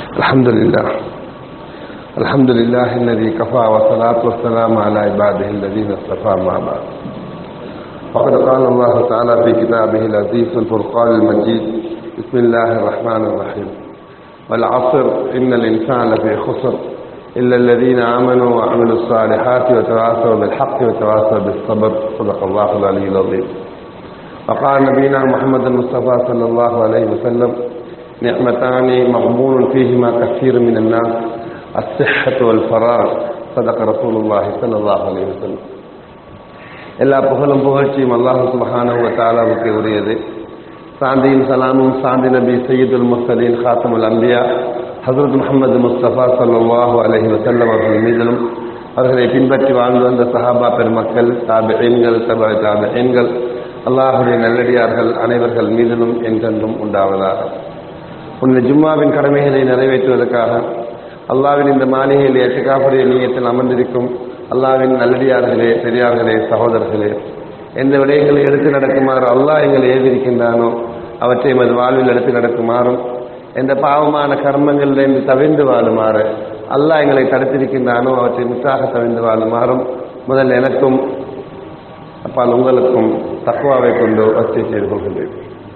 الحمد لله الحمد لله الذي كفى والصلاة والسلام على عباده الذين اصطفى ما بعد فقد قال الله تعالى في كتابه العزيز الفرقان المجيد بسم الله الرحمن الرحيم والعصر إن الإنسان لفي خسر إلا الذين آمنوا وعملوا الصالحات وتواصوا بالحق وتواصوا بالصبر صدق الله العلي العظيم وقال نبينا محمد المصطفى صلى الله عليه وسلم نعمتان مغبون فيهما كثير من الناس الصحة والفراغ صدق رسول الله صلى الله عليه وسلم எல்லா புகழும் புகழ்ச்சியும் அல்லாஹு சுபஹானஹு வ தஆலாவுக்கு உரியது சாந்தியும் சலாமும் சாந்தி நபி சையீதுல் முர்சலீன் ஹாத்தமுல் அம்பியா ஹசரத் முகமது முஸ்தபா ஸல்லல்லாஹு அலைஹி வஸல்லம் அவர்கள் மீதிலும் அவர்களை பின்பற்றி வாழ்ந்து வந்த சஹாபா பெருமக்கள் தாபிஈன்கள் தபா தாபிஈன்கள் அல்லாஹுடைய நல்லடியார்கள் அனைவர்கள் மீதிலும் என்றென்றும் உண்டாவதாக உன்னை ஜும்மாவின் கடமைகளை நிறைவேற்றுவதற்காக அல்லாவின் இந்த மாளிகையில் எட்டுக்காப்புடைய நீயத்தில் அமர்ந்திருக்கும் அல்லாவின் நல்லடியார்களே பெரியார்களே சகோதரர்களே எந்த விடயங்களை எடுத்து நடக்குமாறு அல்லாஹ் எங்களை ஏதிருக்கின்றானோ அவற்றை எமது வாழ்வில் எடுத்து நடக்குமாறும் எந்த பாவமான கர்மங்களிலிருந்து தவிர்ந்து வாழுமாறு அல்லாஹ் எங்களை தடுத்திருக்கின்றானோ அவற்றை முற்றாக தவிர்ந்து வாழுமாறும் முதல் எனக்கும் அப்பால் உங்களுக்கும் தக்குவாவை கொண்டு வசதி செய்து கொள்கின்றேன்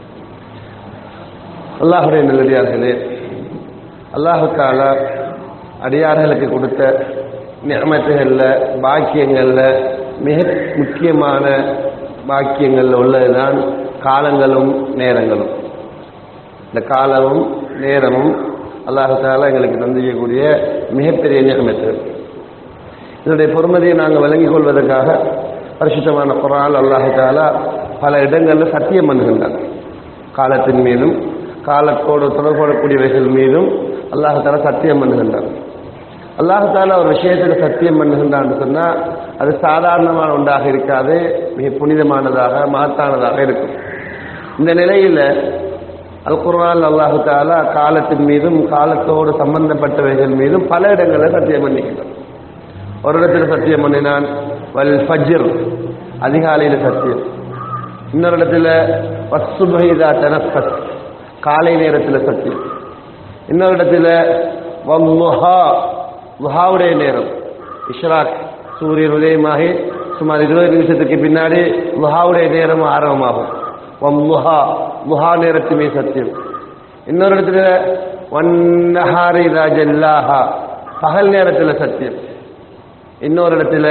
அல்லாஹுடைய நல்லடியார்களே அல்லாஹுக்கால அடியார்களுக்கு கொடுத்த நியமத்துகளில் பாக்கியங்களில் மிக முக்கியமான பாக்கியங்களில் உள்ளதுதான் காலங்களும் நேரங்களும் இந்த காலமும் நேரமும் அல்லாஹால எங்களுக்கு தந்திக்கக்கூடிய மிகப்பெரிய நியமத்து இதனுடைய பொறுமதியை நாங்கள் விளங்கிக் கொள்வதற்காக பரிசுத்தமான குரால் அல்லாஹாலா பல இடங்களில் சத்தியம் பண்ணுகின்றார் காலத்தின் மீதும் காலத்தோடு தொடர்படக்கூடியவைகள் மீதும் அல்லாஹால சத்தியம் பண்ணுகின்றார் அல்லாஹால ஒரு விஷயத்தில் சத்தியம் பண்ணுகின்றான்னு சொன்னால் அது சாதாரணமான ஒன்றாக இருக்காது மிக புனிதமானதாக மகத்தானதாக இருக்கும் இந்த நிலையில் அல் குர்ஆன் அல்லாஹு தாலா காலத்தின் மீதும் காலத்தோடு சம்பந்தப்பட்டவைகள் மீதும் பல இடங்களில் சத்தியம் பண்ணிக்கிறான் ஒரு இடத்துல சத்தியம் பண்ணினான் வல் ஃபஜ்ர் அதிகாலையில் சத்தியம் இன்னொரு இடத்துல வசுபைதா தனஸ்பத் காலை நேரத்தில் சத்தியம் இன்னொரு இடத்துல வல்லுஹா லுஹாவுடைய நேரம் இஷ்ராக் சூரியன் உதயமாகி சுமார் இருபது நிமிஷத்துக்கு பின்னாடி லுஹாவுடைய நேரம் ஆரம்பமாகும் வல்லுஹா லுஹா நேரத்துமே சத்தியம் இன்னொரு இடத்துல வன்னஹாரி ராஜல்லாஹா பகல் நேரத்தில் சத்தியம் இன்னொரு இடத்துல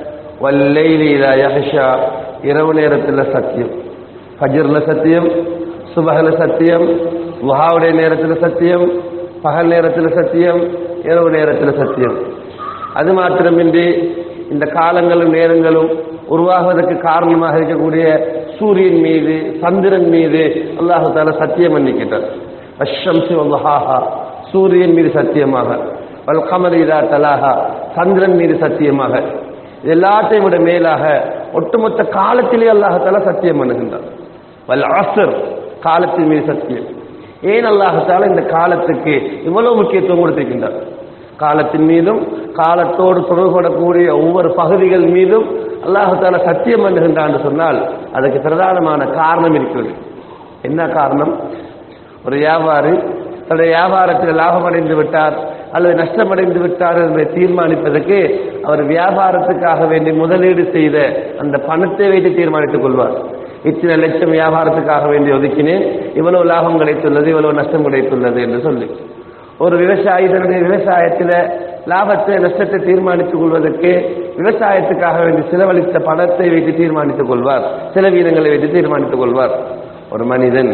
வல்லைலீலா யஹஷா இரவு நேரத்தில் சத்தியம் ஃபஜ்ர்ல சத்தியம் சுபஹல சத்தியம் லுஹாவுடைய நேரத்தில் சத்தியம் பகல் நேரத்தில் சத்தியம் இரவு நேரத்தில் சத்தியம் அது மாத்திரமின்றி இந்த காலங்களும் நேரங்களும் உருவாகுவதற்கு காரணமாக இருக்கக்கூடிய சூரியன் மீது சந்திரன் மீது அல்லாஹு தால சத்தியம் பண்ணிக்கிட்டார் அஷம்சி வல்லஹாஹா சூரியன் மீது சத்தியமாக வல் கமரிதா தலாஹா சந்திரன் மீது சத்தியமாக எல்லாத்தையும் விட மேலாக ஒட்டுமொத்த காலத்திலே அல்லாஹால சத்தியம் பண்ணுகின்றார் வல் அசர் காலத்தின் மீது சத்தியம் ஏன் அல்லாஹால இந்த காலத்துக்கு இவ்வளவு முக்கியத்துவம் கொடுத்திருக்கின்றார் காலத்தின் மீதும் காலத்தோடு தொடர்படக்கூடிய ஒவ்வொரு பகுதிகள் மீதும் அல்லாஹால சத்தியம் பண்ணுகின்றான் சொன்னால் அதுக்கு பிரதானமான காரணம் இருக்கிறது என்ன காரணம் ஒரு வியாபாரி தன்னுடைய வியாபாரத்தில் லாபம் அடைந்து விட்டார் அல்லது நஷ்டமடைந்து விட்டார் என்பதை தீர்மானிப்பதற்கு அவர் வியாபாரத்துக்காக வேண்டி முதலீடு செய்த அந்த பணத்தை வைத்து தீர்மானித்துக் கொள்வார் இத்தனை லட்சம் வியாபாரத்துக்காக வேண்டி ஒதுக்கினேன் இவ்வளவு லாபம் கிடைத்துள்ளது இவ்வளவு நஷ்டம் கிடைத்துள்ளது என்று சொல்லி ஒரு விவசாயி தன்னுடைய விவசாயத்தில் லாபத்தை நஷ்டத்தை தீர்மானித்துக் கொள்வதற்கு விவசாயத்துக்காக வேண்டி செலவழித்த பணத்தை வைத்து தீர்மானித்துக் கொள்வார் செலவீனங்களை வைத்து தீர்மானித்துக் கொள்வார் ஒரு மனிதன்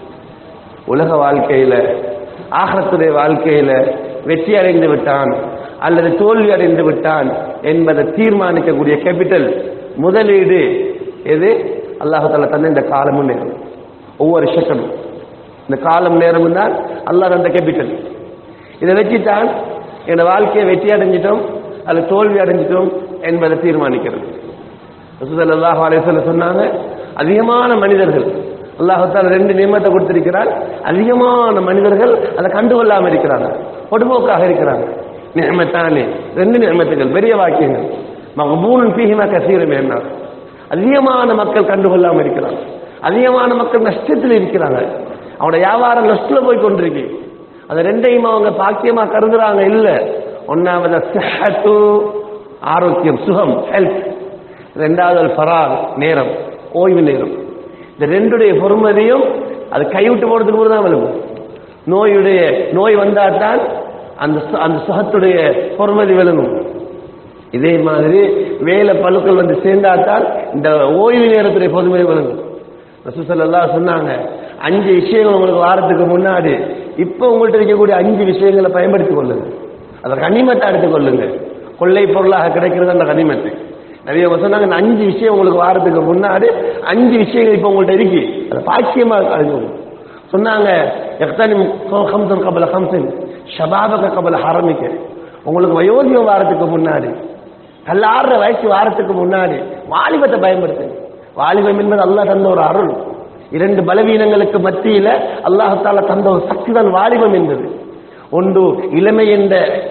உலக வாழ்க்கையில ஆகத்துடைய வாழ்க்கையில வெற்றி அடைந்து விட்டான் அல்லது தோல்வி அடைந்து விட்டான் என்பதை தீர்மானிக்கக்கூடிய கேபிட்டல் முதலீடு எது அல்லாஹால தந்த இந்த காலமும் நேரம் ஒவ்வொரு செகண்டும் இந்த காலம் நேரம் தான் அல்லாஹ் அந்த கேபிட்டல் இதை வச்சுத்தான் என் வாழ்க்கையை வெற்றி அடைஞ்சிட்டோம் அல்லது தோல்வி அடைஞ்சிட்டோம் என்பதை தீர்மானிக்கிறது ரசூலுல்லாஹி அலைஹி வஸல்லம் சொன்னாங்க அதிகமான மனிதர்கள் அல்லாஹால ரெண்டு நியமத்தை கொடுத்திருக்கிறார் அதிகமான மனிதர்கள் அதை கண்டுகொள்ளாம இருக்கிறாங்க பொடுபோக்காக இருக்கிறாங்க நியமத்தானே ரெண்டு நியமத்துகள் பெரிய வாக்கியங்கள் மகபூன் பீஹிமா கசீரம் என்ன அதிகமான மக்கள் கண்டுகொள்ளாம இருக்கிறாங்க அதிகமான மக்கள் நஷ்டத்தில் இருக்கிறாங்க அவனோட வியாபாரம் நஷ்டத்தில் போய் கொண்டிருக்கு அந்த ரெண்டையும் அவங்க பாக்கியமா கருதுறாங்க இல்ல ஒன்னாவது சிஹத்து ஆரோக்கியம் சுகம் ஹெல்த் ரெண்டாவது ஃபரார் நேரம் ஓய்வு நேரம் இந்த ரெண்டுடைய பொறுமதியும் அது கைவிட்டு போறதுக்கு கூட தான் விழுகும் நோயுடைய நோய் வந்தால்தான் அந்த சு- அந்த சுகத்துடைய பொறுமதி விளங்கும் இதே மாதிரி வேலை பழுக்கள் வந்து சேர்ந்தால்தான் இந்த ஓய்வு நேரத்துடைய பொறுமதி விளங்கும் ரசூசல்லா சொன்னாங்க அஞ்சு விஷயங்கள் உங்களுக்கு வாரத்துக்கு முன்னாடி இப்ப உங்கள்ட்ட இருக்கக்கூடிய அஞ்சு விஷயங்களை பயன்படுத்திக் கொள்ளுங்க அதை கனிமத்தை எடுத்துக் கொள்ளுங்க கொள்ளை பொருளாக கிடைக்கிறது அந்த கனிமத்தை நிறைய அவங்க சொன்னாங்க இந்த அஞ்சு விஷயம் உங்களுக்கு வாரத்துக்கு முன்னாடி அஞ்சு விஷயங்கள் இப்ப உங்கள்ட்ட இருக்கு அதை பாக்கியமா அறிஞ்சுக்கணும் சொன்னாங்க எத்தனை ஹம்சன் கபல ஹம்சன் ஷபாபக கபல ஹரமிக்க உங்களுக்கு வயோதிகம் வாரத்துக்கு முன்னாடி கல்லாடுற வயசு வாரத்துக்கு முன்னாடி வாலிபத்தை பயன்படுத்துங்க வாலிபம் என்பது அல்லாஹ் தந்த ஒரு அருள் இரண்டு பலவீனங்களுக்கு மத்தியில அல்லாஹால தந்த ஒரு சக்தி தான் வாலிபம் என்பது ஒன்று இளமை என்ற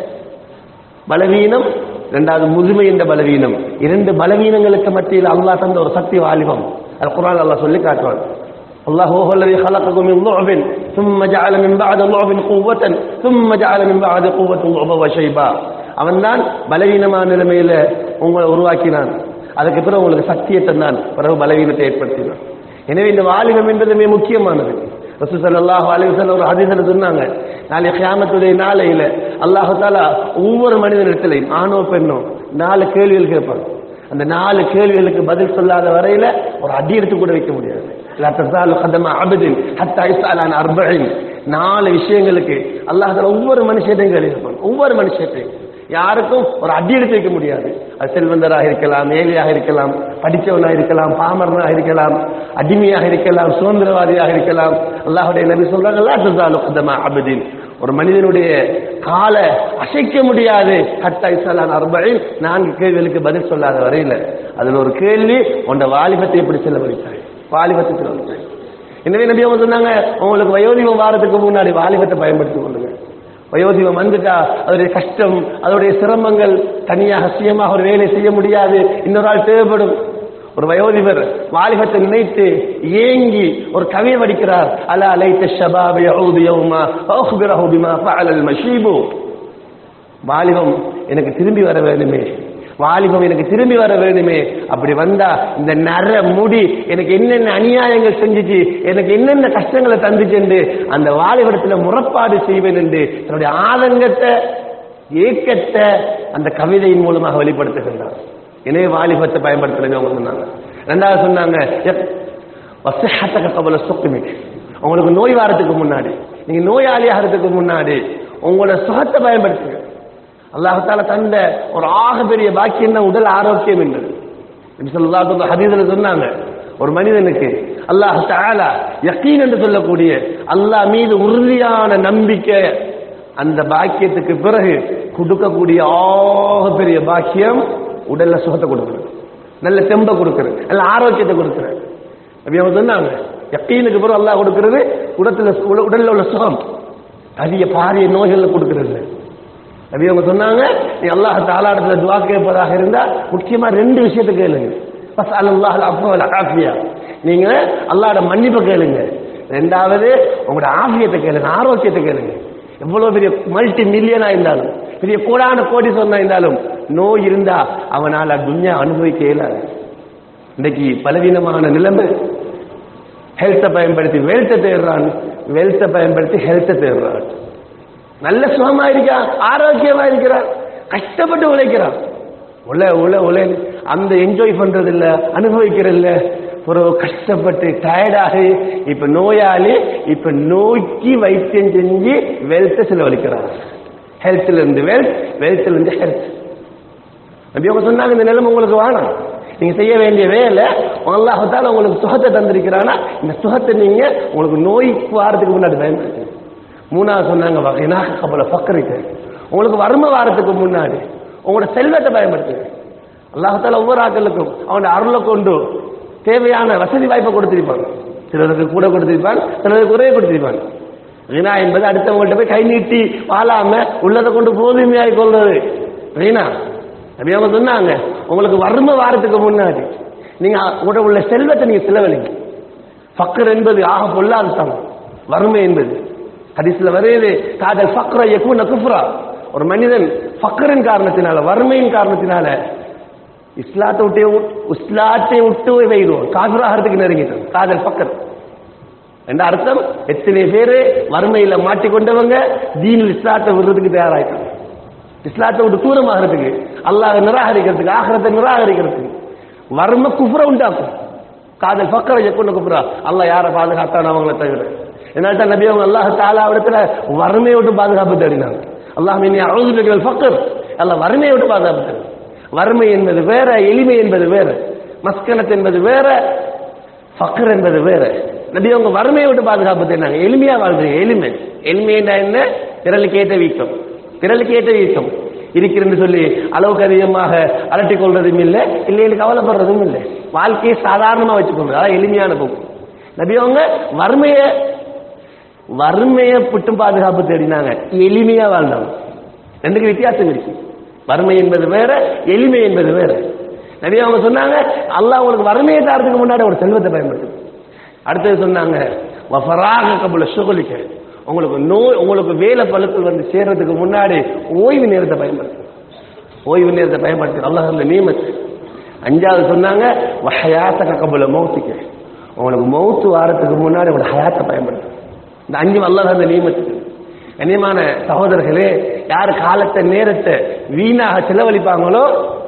பலவீனம் இரண்டாவது முதுமை என்ற பலவீனம் இரண்டு பலவீனங்களுக்கு மத்தியில் அல்லாஹ் தந்த ஒரு சக்தி வாலிபம் அது குரான் அல்லாஹ் சொல்லி காட்டுவான் الله هو الذي خلقكم من ضعف ثم جعل من بعد ضعف قوة ثم جعل من بعد قوة ضعفا وشيبا அவன்தான் பலவீனமான நிலைமையில உங்களை உருவாக்கினான் அதுக்கு பிறகு உங்களுக்கு சக்தியை தந்தான் பிறகு பலவீனத்தை ஏற்படுத்தினான் எனவே இந்த வாலிபம் என்பது மிக முக்கியமானது ரசூ ஸல்லல்லாஹு அலைஹி வஸல்லம் ஒரு ஹதீஸ்ல சொன்னாங்க நாளை கியாமத்துடைய நாளையில அல்லாஹ் தஆலா ஒவ்வொரு மனிதனிடத்திலையும் ஆணோ பெண்ணோ நாலு கேள்விகள் கேட்பாங்க அந்த நாலு கேள்விகளுக்கு பதில் சொல்லாத வரையில ஒரு அடி எடுத்து கூட வைக்க முடியாது லா தஸாலு கதம அபதின் ஹத்தா யஸ்அல் அன் அர்பஇன் நாலு விஷயங்களுக்கு அல்லாஹ் தஆலா ஒவ்வொரு மனுஷத்தையும் கேள்வி கேட்பான் ஒவ்வொரு மனுஷத்தையும் யாருக்கும் ஒரு அடி எடுத்து வைக்க முடியாது அது செல்வந்தராக இருக்கலாம் ஏழையாக இருக்கலாம் படித்தவனாக இருக்கலாம் பாமரனாக இருக்கலாம் அடிமையாக இருக்கலாம் சுதந்திரவாதியாக இருக்கலாம் அல்லாஹுடைய நபி சொல்றாங்க "லா தஸாலு கதம அபதின் ஒரு மனிதனுடைய காலை அசைக்க முடியாது ஹத்தா இஸ்லான் அர்பழில் நான்கு கேள்விகளுக்கு பதில் சொல்லாத வரையில அதுல ஒரு கேள்வி உண்ட வாலிபத்தை எப்படி செலவழித்தாய் வாலிபத்தை செலவழித்தாய் எனவே நபி அவங்க சொன்னாங்க உங்களுக்கு வயோதிபம் வாரத்துக்கு முன்னாடி வாலிபத்தை பயன்படுத்திக் கொள்ளுங்க வயோதிபம் வந்துட்டா அதோடைய கஷ்டம் அதோடைய சிரமங்கள் தனியாக சுயமாக ஒரு வேலை செய்ய முடியாது இன்னொரு ஆள் தேவைப்படும் ஒரு வயோதிபர் வாலிபத்தை நினைத்து ஏங்கி ஒரு கவியை வடிக்கிறார் அலா லைத்த ஷபாப யஊது யௌமா ஃபஅخبره பிமா ஃபஅல அல் மஷீபு வாலிபம் எனக்கு திரும்பி வர வேணுமே வாலிபம் எனக்கு திரும்பி வர வேணுமே அப்படி வந்தா இந்த நர முடி எனக்கு என்னென்ன அநியாயங்கள் செஞ்சுச்சு எனக்கு என்னென்ன கஷ்டங்களை தந்துச்சு என்று அந்த வாலிபடத்துல முறப்பாடு செய்வேன் என்று தன்னுடைய ஆதங்கத்தை ஏக்கத்தை அந்த கவிதையின் மூலமாக வெளிப்படுத்துகின்றார் எனவே வாலிபத்தை பயன்படுத்துறேங்க அவங்க சொன்னாங்க ரெண்டாவது சொன்னாங்க எத்- வசிஹத்தக கபல சுக்குமிக் உங்களுக்கு நோய் வாரத்துக்கு முன்னாடி நீங்க நோயாளியாகிறதுக்கு முன்னாடி உங்களோட சுகத்தை பயன்படுத்துங்க அல்லாஹால தந்த ஒரு ஆக பெரிய பாக்கியம் தான் உடல் ஆரோக்கியம் என்பது நபி ஸல்லல்லாஹு அலைஹி வஸல்லம் ஹதீஸ்ல சொன்னாங்க ஒரு மனிதனுக்கு அல்லாஹ் தஆலா யகீன் என்று சொல்லக்கூடிய அல்லாஹ் மீது உறுதியான நம்பிக்கை அந்த பாக்கியத்துக்கு பிறகு கொடுக்கக்கூடிய ஆக பெரிய பாக்கியம் உடல்ல சுகத்தை கொடுக்குறது நல்ல தெம்பை கொடுக்குறது நல்ல ஆரோக்கியத்தை கொடுக்குறது அப்படி அவங்க சொன்னாங்க யக்கீனுக்கு பிறகு அல்லாஹ் கொடுக்கிறது உடத்துல உட- உடல்ல உள்ள சுகம் அதிக பாரிய நோய்களை கொடுக்கிறது அப்படி அவங்க சொன்னாங்க நீ அல்லாஹ் தாலாடத்துல துவா கேட்பதாக இருந்தா முக்கியமா ரெண்டு விஷயத்தை கேளுங்க பஸ் அல்லாஹ் அஃபவல் ஆஃபியா நீங்க அல்லாஹ்ட மன்னிப்பு கேளுங்க ரெண்டாவது உங்களோட ஆஃபியத்தை கேளுங்க ஆரோக்கியத்தை கேளுங்க எவ்வளவு பெரிய மல்டி மில்லியனா இருந்தாலும் பெரிய கோடான கோடி சொன்னா இருந்தாலும் நோய் இருந்தா அவனால துன்யா அனுபவிக்க இயலாது இன்னைக்கு பலவீனமான நிலைமை ஹெல்த்தை பயன்படுத்தி வெல்த்தை தேடுறான் வெல்த்தை பயன்படுத்தி ஹெல்த்தை தேடுறான் நல்ல சுகமா இருக்கான் ஆரோக்கியமா இருக்கிறான் கஷ்டப்பட்டு உழைக்கிறான் உல உல உல அந்த என்ஜாய் பண்றது இல்ல அனுபவிக்கிறது இல்ல ஒரு கஷ்டப்பட்டு டயர்டாகி இப்ப நோயாளி இப்ப நோய்க்கு வைத்தியம் செஞ்சு வெல்த்தை செலவழிக்கிறான் ஹெல்த்ல இருந்து வெல்த் வெல்த்ல இருந்து ஹெல்த் நபி அவங்க சொன்னாங்க இந்த நிலைமை உங்களுக்கு வேணாம் நீங்க செய்ய வேண்டிய வேலை அல்லாஹத்தால உங்களுக்கு சுகத்தை தந்திருக்கிறானா இந்த சுகத்தை நீங்க உங்களுக்கு நோய் வாரத்துக்கு முன்னாடி பயன்படுத்துங்க மூணாவது சொன்னாங்க வகைனா கபல பக்கருக்கு உங்களுக்கு வறுமை வாரத்துக்கு முன்னாடி உங்களோட செல்வத்தை பயன்படுத்துங்க அல்லாஹத்தால ஒவ்வொரு ஆக்களுக்கும் அவனோட அருளை கொண்டு தேவையான வசதி வாய்ப்பை கொடுத்திருப்பாங்க சிலருக்கு கூட கொடுத்திருப்பான் சிலருக்கு குறைய கொடுத்திருப்பான் வீணா என்பது அடுத்தவங்கள்ட்ட போய் கை நீட்டி வாழாம உள்ளதை கொண்டு போதுமையாய் கொள்றது வீணா அப்படி அவங்க சொன்னாங்க உங்களுக்கு வறுமை வாரத்துக்கு முன்னாடி நீங்க உங்களோட உள்ள செல்வத்தை நீங்க செலவழிங்க ஃபக்கர் என்பது ஆக பொல்லாத தனம் வறுமை என்பது ஹதீஸ்ல வருது காதல் ஃபக்ர யகுன குஃப்ரா ஒரு மனிதன் ஃபக்ரின் காரணத்தினால வறுமையின் காரணத்தினால இஸ்லாத்தை விட்டு இஸ்லாத்தை விட்டு வைடுவோம் காசுராகிறதுக்கு நெருங்கிட்டோம் காதல் ஃபக்ர் என்ற அர்த்தம் எத்தனை பேரு வறுமையில மாட்டிக்கொண்டவங்க தீனில் இஸ்லாத்தை விடுறதுக்கு தயாராயிட்டாங்க இஸ்லாத்தை விட்டு தூரமாகிறதுக்கு அல்லாஹ் நிராகரிக்கிறதுக்கு ஆகிரத்தை நிராகரிக்கிறதுக்கு வறுமை குஃப்ர உண்டாக்கும் காதல் ஃபக்கரை எக்குண்ட குஃப்ரா அல்லாஹ் யாரை பாதுகாத்தான அவங்கள தவிர என்னால தான் நபி அவங்க அல்லாஹ் தாலா இடத்துல வறுமையை விட்டு பாதுகாப்பு தேடினாங்க அல்லாஹ் மின்னி அழுதுகள் ஃபக்கர் அல்லாஹ் வறுமையை விட்டு பாதுகாப்பு தேடி வறுமை என்பது வேற எளிமை என்பது வேற மஸ்கனத் என்பது வேற ஃபக்கர் என்பது வேற நபி அவங்க வறுமையை விட்டு பாதுகாப்பு தேடினாங்க எளிமையா வாழ்றீங்க எளிமை எளிமைன்னா என்ன திரளுக்கு ஏற்ற வீக்கம் திரளுக்கு ஏற்ற வீக்கம் இருக்கிறன்னு சொல்லி அளவுக்கு அதிகமாக அலட்டிக் கொள்றதும் இல்லை இல்லைன்னு கவலைப்படுறதும் இல்லை வாழ்க்கையை சாதாரணமா வச்சுக்கணும் அதான் எளிமையான போக்கு நபி அவங்க வறுமையை வறுமையை புட்டும் பாதுகாப்பு தேடினாங்க எளிமையா வாழ்ந்தாங்க ரெண்டுக்கு வித்தியாசம் இருக்கு வறுமை என்பது வேற எளிமை என்பது வேற நபி அவங்க சொன்னாங்க அல்லாஹ் உங்களுக்கு வறுமையை தாரதுக்கு முன்னாடி ஒரு செல்வத்தை பயன்படுத்து அடுத்தது சொன்னாங்க வஃபராக கபுல சுகலிக்க உங்களுக்கு நோய் உங்களுக்கு வேலை பழுக்கள் வந்து சேர்றதுக்கு முன்னாடி ஓய்வு நேரத்தை பயன்படுத்து ஓய்வு நேரத்தை பயன்படுத்தி அல்லாஹ் அந்த நியமத்து அஞ்சாவது சொன்னாங்க ஹயாத்த கபுல மௌத்திக்க உங்களுக்கு மௌத்து வாரத்துக்கு முன்னாடி உங்களோட ஹயாத்தை பயன்படுத்து இந்த அஞ்சு அல்லாஹ் அந்த நியமத்து கண்ணியமான சகோதரர்களே யார் காலத்தை நேரத்தை வீணாக செலவழிப்பாங்களோ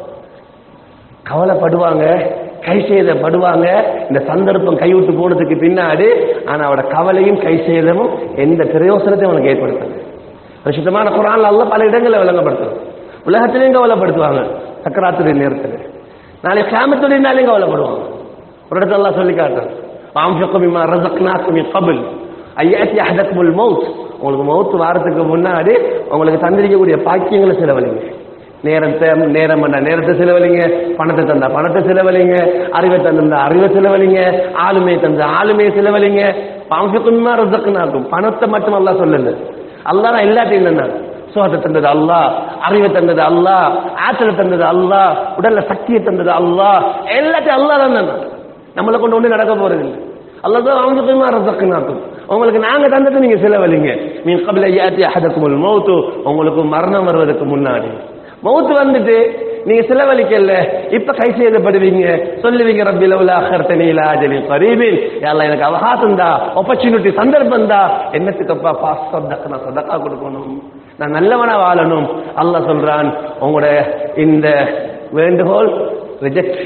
கவலைப்படுவாங்க கை செய்தப்படுவாங்க இந்த சந்தர்ப்பம் கைவிட்டு போனதுக்கு பின்னாடி ஆனா அவட கவலையும் கை செய்தமும் எந்த பிரயோசனத்தையும் அவனுக்கு ஏற்படுத்தாது சுத்தமான குரான்ல அல்ல பல இடங்களில் விளங்கப்படுத்தும் உலகத்திலையும் கவலைப்படுத்துவாங்க சக்கராத்துடைய நேரத்தில் நாளை கிராமத்துடைய நாளையும் கவலைப்படுவாங்க ஒரு இடத்துல எல்லாம் சொல்லி காட்டுறேன் வாம்சக்குமிமா ரசக்னாக்குமி கபில் ஐயாத்தி அஹதக்குமுல் மவுத் உங்களுக்கு மவுத் வாரத்துக்கு முன்னாடி உங்களுக்கு தந்திரிக்கக்கூடிய பாக்கியங்களை செலவழிங்க நேரத்தை நேரம் பண்ண நேரத்தை செலவழிங்க பணத்தை தந்தா பணத்தை செலவழிங்க அறிவை தந்தா அறிவை செலவழிங்க ஆளுமையை தந்த ஆளுமையை செலவழிங்க பாம்சக்குமிமா ரசக்னாக்கும் பணத்தை மட்டும் அல்லா சொல்லல அல்லா நான் எல்லாத்தையும் தந்தாங்க சுகத்தை தந்தது அல்லாஹ் அறிவை தந்தது அல்லாஹ் ஆற்றலை தந்தது அல்லாஹ் உடல்ல சக்தியை தந்தது அல்லாஹ் எல்லாத்தையும் அல்லாஹ் தான் தந்தான் நம்மளை கொண்டு ஒண்ணு நடக்க போறது இல்லை அல்லாஹ் தான் அவங்க போய் ரசக்குனாக்கும் உங்களுக்கு நாங்க தந்தது நீங்க செலவழிங்க மீன் கபில யாத்தி அஹதக்குமுல் மௌத்து உங்களுக்கு மரணம் வருவதற்கு முன்னாடி மௌத்து வந்துட்டு நீங்க செலவழிக்கல இப்ப கை செய்யப்படுவீங்க சொல்லுவீங்க ரப்பி லவ்லா அஹர்தனி இலா அஜலின் கரீபின் யா எனக்கு அவகாசம் தான் ஆப்பர்ச்சுனிட்டி சந்தர்ப்பம் தான் என்னத்துக்கப்பா பாஸ் சதக்க நான் சதக்கா கொடுக்கணும் நான் நல்லவனா வாழணும் அல்லாஹ் சொல்றான் உங்களோட இந்த வேண்டுகோள் ரிஜெக்ட்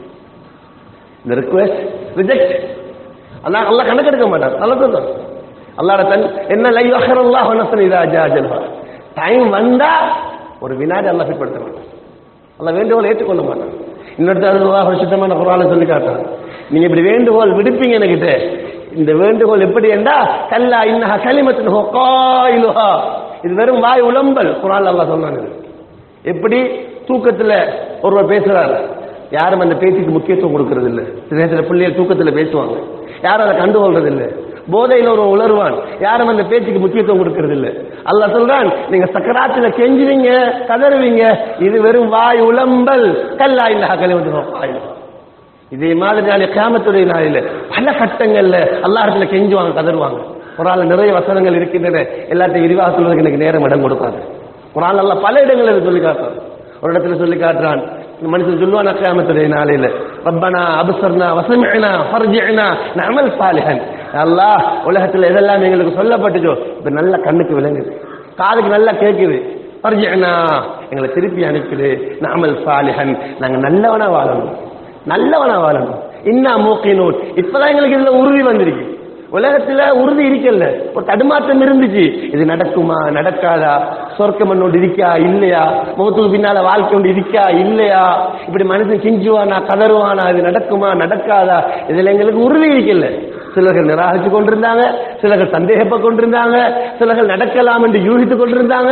இந்த ரிக்வெஸ்ட் ரிஜெக்ட் அல்லாஹ் அல்லாஹ் கணக்கெடுக்க மாட்டான் நல்லா சொல்றான் அல்லாஹ் தன் என்ன லை அஹர் அல்லாஹ் நசன் இதா ஜாஜல்ஹா டைம் வந்தா ஒரு வினாடி அல்லாஹ் பிற்படுத்த மாட்டான் அல்லாஹ் வேண்டுகோள் ஏற்றுக்கொள்ள மாட்டான் இன்னொருத்தர் அல்லாஹ் சுத்தமான குரானை சொல்லி காட்டான் நீங்க இப்படி வேண்டுகோள் விடுப்பீங்க என்கிட்ட இந்த வேண்டுகோள் எப்படி என்றா கல்லா இன்னஹா கலிமத்தின் ஹொக்காயிலுஹா இது வெறும் வாய் உளம்பல் குரான் அல்லாஹ் சொன்னாங்க இது. எப்படி தூக்கத்துல ஒருவர் பேசுறாரு யாரும் அந்த பேச்சுக்கு முக்கியத்துவம் கொடுக்கறது இல்ல சில நேரத்தில் பிள்ளைகள் தூக்கத்துல பேசுவாங்க யாரும் அதை கண்டுகொள்றது இல்ல போதையில் ஒரு உளருவான் யாரும் அந்த பேச்சுக்கு முக்கியத்துவம் கொடுக்கறது இல்ல அல்லாஹ் சொல்றான் நீங்க சக்கராத்துல கெஞ்சுவீங்க கதறுவீங்க இது வெறும் வாய் உளம்பல் கல்லா இல்ல கலிமத்து இதே மாதிரி நாளை கிராமத்துடைய நாளில பல கட்டங்கள்ல அல்லா இடத்துல கெஞ்சுவாங்க கதறுவாங்க குரான்ல நிறைய வசனங்கள் இருக்கின்றன எல்லாத்தையும் விரிவாக சொல்வதற்கு எனக்கு நேரம் இடம் கொடுக்காது குரான் அல்ல பல இடங்களில் சொல்லி காட்டுறான் ஒரு இடத்துல சொல்லி காட்டுறான் இந்த மனுஷன் சொல்லுவான் அக்கியாமத்துடைய நாளையில ரப்பனா அபசர்னா வசமினா ஃபர்ஜினா நமல் சாலிஹன் அல்லாஹ் உலகத்துல எதெல்லாம் எங்களுக்கு சொல்லப்பட்டுச்சோ இப்ப நல்ல கண்ணுக்கு விளங்குது காதுக்கு நல்லா கேட்குது ஃபர்ஜினா எங்களை திருப்பி அனுப்பிடு நாமல் சாலிஹன் நாங்க நல்லவனா வாழணும் நல்லவனா வாழணும் இன்னா மூக்கினோட் இப்பதான் எங்களுக்கு இதுல உறுதி வந்திருக்கு உலகத்துல உறுதி இருக்கல்ல ஒரு தடுமாற்றம் இருந்துச்சு இது நடக்குமா நடக்காதா சொர்க்கம் ஒன்று இருக்கா இல்லையா முகத்துக்கு பின்னால வாழ்க்கை ஒன்று இருக்கா இல்லையா இப்படி மனுஷன் கிஞ்சுவானா கதறுவானா இது நடக்குமா நடக்காதா இதுல எங்களுக்கு உறுதி இருக்கல்ல சிலர்கள் நிராகரிச்சு கொண்டிருந்தாங்க சிலர்கள் சந்தேகப்பட்டு கொண்டிருந்தாங்க சிலர்கள் நடக்கலாம் என்று யூகித்துக் கொண்டிருந்தாங்க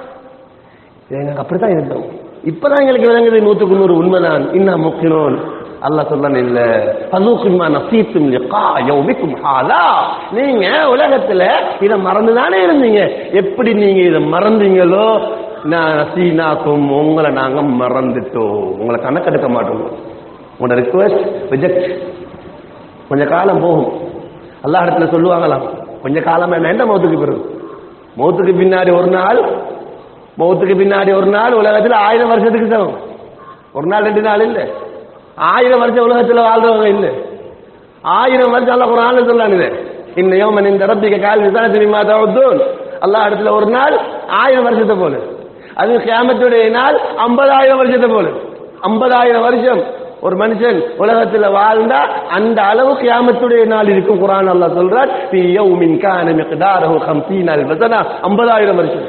எங்களுக்கு அப்படித்தான் இருந்தோம் இப்பதான் எங்களுக்கு விளங்குது நூத்துக்கு நூறு உண்மைதான் இன்னும் முக்கினோன் அல்லாஹ் சொல்றான் இல்ல பதுக்குமா நசீத்தும் லிகா யௌமிக்கும் ஹாதா நீங்க உலகத்துல இத மறந்து தானே இருந்தீங்க எப்படி நீங்க இத மறந்தீங்களோ நான் நசீனாக்கும் உங்களை நாங்க மறந்துட்டோம் உங்களை கணக்கெடுக்க மாட்டோம் உங்களோட ரிக்வெஸ்ட் ரிஜெக்ட் கொஞ்ச காலம் போகும் அல்லாஹ் இடத்துல சொல்லுவாங்களாம் கொஞ்ச காலம் என்ன எந்த மௌத்துக்கு பிறகு மௌத்துக்கு பின்னாடி ஒரு நாள் மௌத்துக்கு பின்னாடி ஒரு நாள் உலகத்தில் ஆயிரம் வருஷத்துக்கு சமம் ஒரு நாள் ரெண்டு நாள் இல்ல ஆயிரம் வருஷம் உலகத்துல வாழ்றவங்க இல்ல ஆயிரம் வருஷம் அல்ல ஒரு நாள் சொல்லானுது இன்னையும் இந்த ரப்பிக்க கால் விசாரணை தெரியுமா தவத்தூன் அல்லாஹ் இடத்துல ஒரு நாள் ஆயிரம் வருஷத்தை போல அது கியாமத்துடைய நாள் ஐம்பதாயிரம் வருஷத்தை போல ஐம்பதாயிரம் வருஷம் ஒரு மனுஷன் உலகத்துல வாழ்ந்தா அந்த அளவு கியாமத்துடைய நாள் இருக்கும் குரான் அல்லாஹ் சொல்றார் ஃபீ யௌமின் கான மிக்தாரஹு 50 அல்ஃப சனா 50000 வருஷம்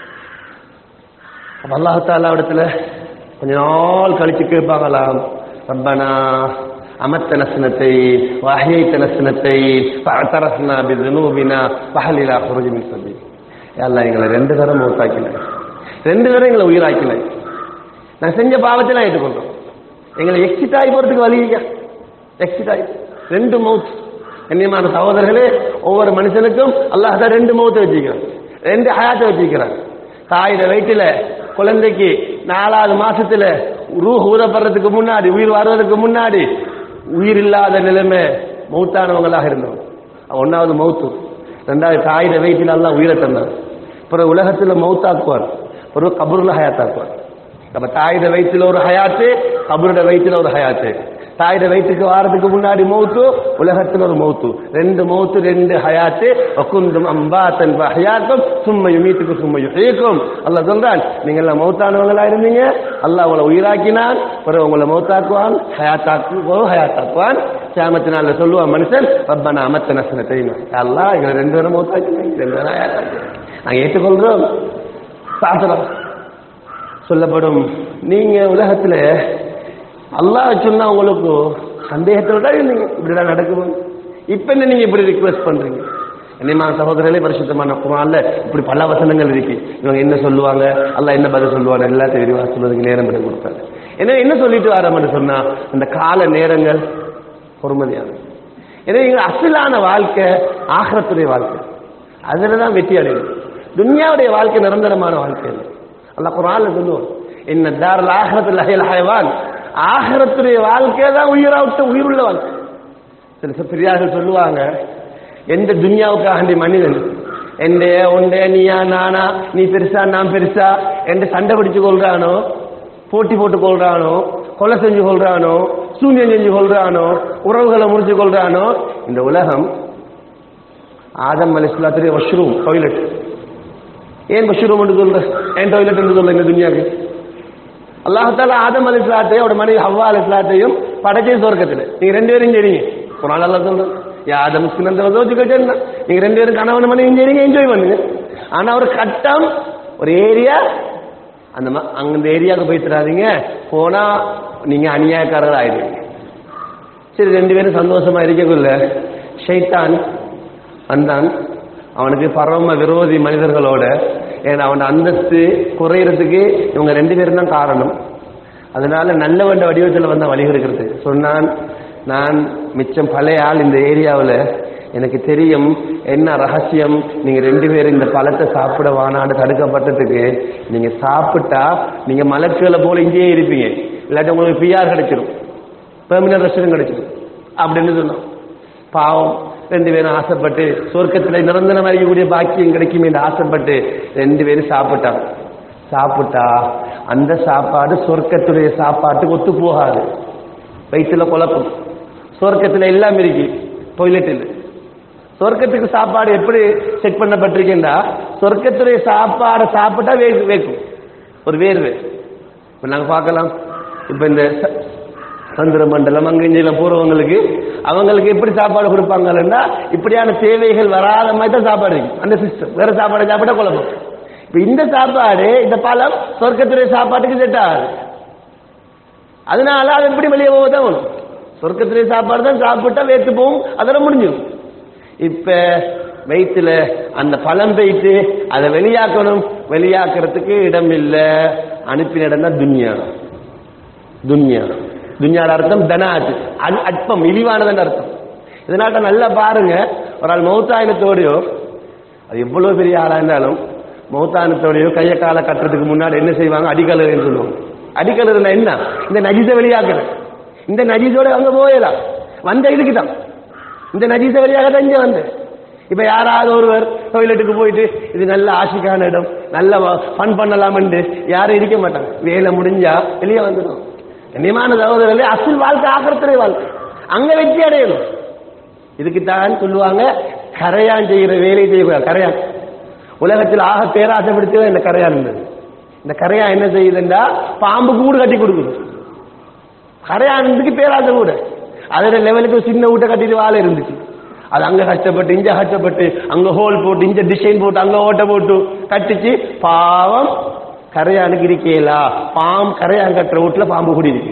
அப்ப அல்லாஹ் தஆலா இடத்துல கொஞ்ச நாள் கழிச்சு கேட்பாங்களாம் ரப்பனா அமத்தன சினத்தை வஹைத்தன சினத்தை ஃபஅதரஸ்னா பிதுனூபினா ஃபஹலிலா குருஜி மின் சபீல் யா அல்லாஹ் எங்களை ரெண்டு தரம் மௌத்தாக்கினாய் ரெண்டு தரம் எங்களை உயிராக்கினாய் நான் செஞ்ச பாவத்தை நான் ஏற்றுக்கொண்டோம் எங்களை எக்ஸிட் ஆகி போறதுக்கு வழி இல்லையா எக்ஸிட் ஆகி ரெண்டு மவுத் கண்ணியமான சகோதரர்களே ஒவ்வொரு மனுஷனுக்கும் அல்லாஹ் தான் ரெண்டு மவுத்தை வச்சிருக்கிறான் ரெண்டு ஹயாத்தை வச்சிருக்கிறான் தாயிட வயிற்றுல குழந்தைக்கு நாலாவது மாசத்துல ரூஹ் ஊதப்படுறதுக்கு முன்னாடி உயிர் வருவதற்கு முன்னாடி உயிர் இல்லாத நிலைமை மௌத்தானவங்களாக இருந்தவங்க ஒன்னாவது மௌத்து ரெண்டாவது தாயிட வயிற்றில் எல்லாம் உயிரை தந்தார் பிறகு உலகத்துல மௌத்தாக்குவார் பிறகு கபூர்ல ஹயாத்தாக்குவார் நம்ம தாயிட வயிற்றுல ஒரு ஹயாத்து கபருட வயிற்றுல ஒரு ஹயாத்து தாயிட வயிற்றுக்கு வாரத்துக்கு முன்னாடி மௌத்து உலகத்துல ஒரு மௌத்து ரெண்டு மௌத்து ரெண்டு ஹயாத்து வக்குந்தும் அம்பாத்தன் ஹயாத்தும் சும்மா யுமீத்துக்கு சும்மா யுஹீக்கும் அல்லாஹ் சொல்றான் நீங்க எல்லாம் மௌத்தானவங்களா இருந்தீங்க அல்லாஹ் உங்களை உயிராக்கினான் பிறகு உங்களை மௌத்தாக்குவான் ஹயாத்தாக்கு ஹயாத்தாக்குவான் கியாமத்தினால சொல்லுவான் மனுஷன் ரப்பனா அமத்த நசன தெரியும் அல்லாஹ் எங்களை ரெண்டு பேரும் மௌத்தாக்கினாங்க ரெண்டு பேரும் ஹயாத்தாக்கி நாங்க ஏற்றுக்கொள்றோம் சாசனம் சொல்லப்படும் நீங்க உலகத்துல அல்லாஹ் சொன்னா உங்களுக்கு சந்தேகத்தோட தான் இருந்தீங்க இப்படிதான் நடக்குமா இப்ப என்ன நீங்க இப்படி ரிக்வெஸ்ட் பண்றீங்க என்னமா சகோதரர்களே பரிசுத்தமான குரான்ல இப்படி பல வசனங்கள் இருக்கு இவங்க என்ன சொல்லுவாங்க அல்லாஹ் என்ன பதில் சொல்லுவாங்க எல்லாத்தையும் விரிவா சொல்றதுக்கு நேரம் விட கொடுத்தாங்க என்ன என்ன சொல்லிட்டு வரோம்னு சொன்னா அந்த கால நேரங்கள் பொறுமதியானது எனவே எங்க அசலான வாழ்க்கை ஆகரத்துடைய வாழ்க்கை அதுல தான் வெற்றி அடையும் துன்யாவுடைய வாழ்க்கை நிரந்தரமான வாழ்க்கை இல்லை அல்லாஹ் குரான்ல சொல்லுவோம் என்ன தாரல் ஆகரத்தில் அஹில் ஹயவான் ஆகரத்துடைய வாழ்க்கை தான் உயிரா விட்டு உயிருள்ள வாழ்க்கை சில பெரியார்கள் சொல்லுவாங்க எந்த துன்யாவுக்காக மனிதன் எந்த உண்டே நீயா நானா நீ பெருசா நான் பெருசா என்று சண்டை பிடிச்சு கொள்றானோ போட்டி போட்டு கொள்றானோ கொலை செஞ்சு கொள்றானோ சூன்யம் செஞ்சு கொள்றானோ உறவுகளை முறிச்சு கொள்றானோ இந்த உலகம் ஆதம் அலி இஸ்லாத்துடைய வஷ்ரூம் டாய்லெட் ஏன் மஷ்ரூம் என்று சொல்ற ஏன் டாய்லெட் என்று சொல்ற இந்த துன்யாக்கு அல்லாஹால ஆதம் அலி இஸ்லாத்தையும் அவட மனைவி ஹவ்வா அலி இஸ்லாத்தையும் படைச்சே சொர்க்கத்தில் நீங்க ரெண்டு பேரும் சரிங்க குரான் அல்லா சொல்றேன் யாதம் சினந்த யோசிக்க நீங்க ரெண்டு பேரும் கணவன் மனைவி சரிங்க என்ஜாய் பண்ணுங்க ஆனா ஒரு கட்டம் ஒரு ஏரியா அந்த ம- அங்க இந்த ஏரியாவுக்கு போய் தராதீங்க போனா நீங்க அநியாயக்காரர் ஆயிடுவீங்க சரி ரெண்டு பேரும் சந்தோஷமா இருக்கக்குள்ள ஷைத்தான் வந்தான் அவனுக்கு பரம விரோதி மனிதர்களோட ஏன்னா அவன் அந்தஸ்து குறையறதுக்கு இவங்க ரெண்டு பேரும் தான் காரணம் அதனால நல்லவண்ட வடிவத்தில் வந்த வழி இருக்கிறது சொன்னான் நான் மிச்சம் பழைய ஆள் இந்த ஏரியாவில் எனக்கு தெரியும் என்ன ரகசியம் நீங்க ரெண்டு பேரும் இந்த பழத்தை சாப்பிட வானாடு தடுக்கப்பட்டதுக்கு நீங்க சாப்பிட்டா நீங்க மலக்குகளை போல இங்கேயே இருப்பீங்க இல்லாட்டி உங்களுக்கு பிஆர் கிடைச்சிரும் பெர்மனன்ட் ரெஸ்டன் கிடைச்சிடும் அப்படின்னு சொன்னோம் பாவம் ரெண்டு பேரும் ஆசைப்பட்டு சொர்க்கத்துல நிரந்தரம் அறியக்கூடிய பாக்கியம் கிடைக்கும் என்று ஆசைப்பட்டு ரெண்டு பேரும் சாப்பிட்டாங்க சாப்பிட்டா அந்த சாப்பாடு சொர்க்கத்துடைய சாப்பாட்டுக்கு ஒத்து போகாது வயிற்றுல குழப்பம் சொர்க்கத்துல எல்லாம் இருக்கு டொய்லெட்டில் சொர்க்கத்துக்கு சாப்பாடு எப்படி செட் பண்ணப்பட்டிருக்கேன்டா சொர்க்கத்துடைய சாப்பாடை சாப்பிட்டா வேகு வேக்கும் ஒரு வேர்வை இப்ப நாங்க பார்க்கலாம் இப்ப இந்த ச- சந்திர மண்டலம் அங்கிஞ்செல்லாம் போறவங்களுக்கு அவங்களுக்கு எப்படி சாப்பாடு கொடுப்பாங்கன்னா இப்படியான தேவைகள் வராத மாதிரி தான் சாப்பாடு இருக்கு அந்த சிஸ்டம் வேற சாப்பாடு சாப்பிட்டா குழப்பம் இப்ப இந்த சாப்பாடு இந்த பழம் சொர்க்கத்துடைய சாப்பாட்டுக்கு செட் ஆகாது அதனால அது எப்படி வெளியே போக தான் வேணும் சொர்க்கத்துடைய சாப்பாடு தான் சாப்பிட்டா வேத்து போகும் அதெல்லாம் முடிஞ்சிடும் இப்ப வயிற்றுல அந்த பழம் போயிட்டு அதை வெளியாக்கணும் வெளியாக்குறதுக்கு இடம் இல்லை அனுப்பின இடம் தான் துன்யா துன்யா துன்யாட அர்த்தம் தனாத் அல் அற்பம் இழிவானதுன்னு அர்த்தம் இதனால தான் நல்லா பாருங்க ஒரு ஆள் மௌத்தாயினத்தோடையோ அது எவ்வளவு பெரிய ஆளா இருந்தாலும் மௌத்தானத்தோடையோ கைய காலை கட்டுறதுக்கு முன்னாடி என்ன செய்வாங்க அடிக்கலருன்னு சொல்லுவாங்க அடிக்கலருன்னா என்ன இந்த நஜீஸை வெளியாக்குறது இந்த நஜீஸோட அங்க போயலாம் வந்த இதுக்கு தான் இந்த நஜீஸை வெளியாக தான் இங்க வந்து இப்ப யாராவது ஒருவர் டொய்லெட்டுக்கு போயிட்டு இது நல்ல ஆசிக்கான இடம் நல்ல ஃபன் பண்ணலாம்னு யாரும் இருக்க மாட்டாங்க வேலை முடிஞ்சா வெளியே வந்துடும் கண்ணியமான சகோதரர்களே அசல் வாழ்க்கை ஆக்கிரத்துறை வாழ்க்கை அங்க வெற்றி அடையணும் இதுக்குத்தான் சொல்லுவாங்க கரையான் செய்கிற வேலை செய்யக்கூடாது கரையான் உலகத்தில் ஆக பேராசைப்படுத்தவே இந்த கரையான் இருந்தது இந்த கரையான் என்ன செய்யுதுண்டா பாம்பு கூடு கட்டி கொடுக்குது கரையானதுக்கு பேராசை கூட அதோட லெவலுக்கு சின்ன வீட்டை கட்டிட்டு வாழை இருந்துச்சு அது அங்க கஷ்டப்பட்டு இங்க கஷ்டப்பட்டு அங்க ஹோல் போட்டு இங்க டிசைன் போட்டு அங்க ஓட்ட போட்டு கட்டிச்சு பாவம் கரையானுக்கு இருக்கேலா பாம் கரையான் கட்டுற வீட்டுல பாம்பு கூடி இருக்கு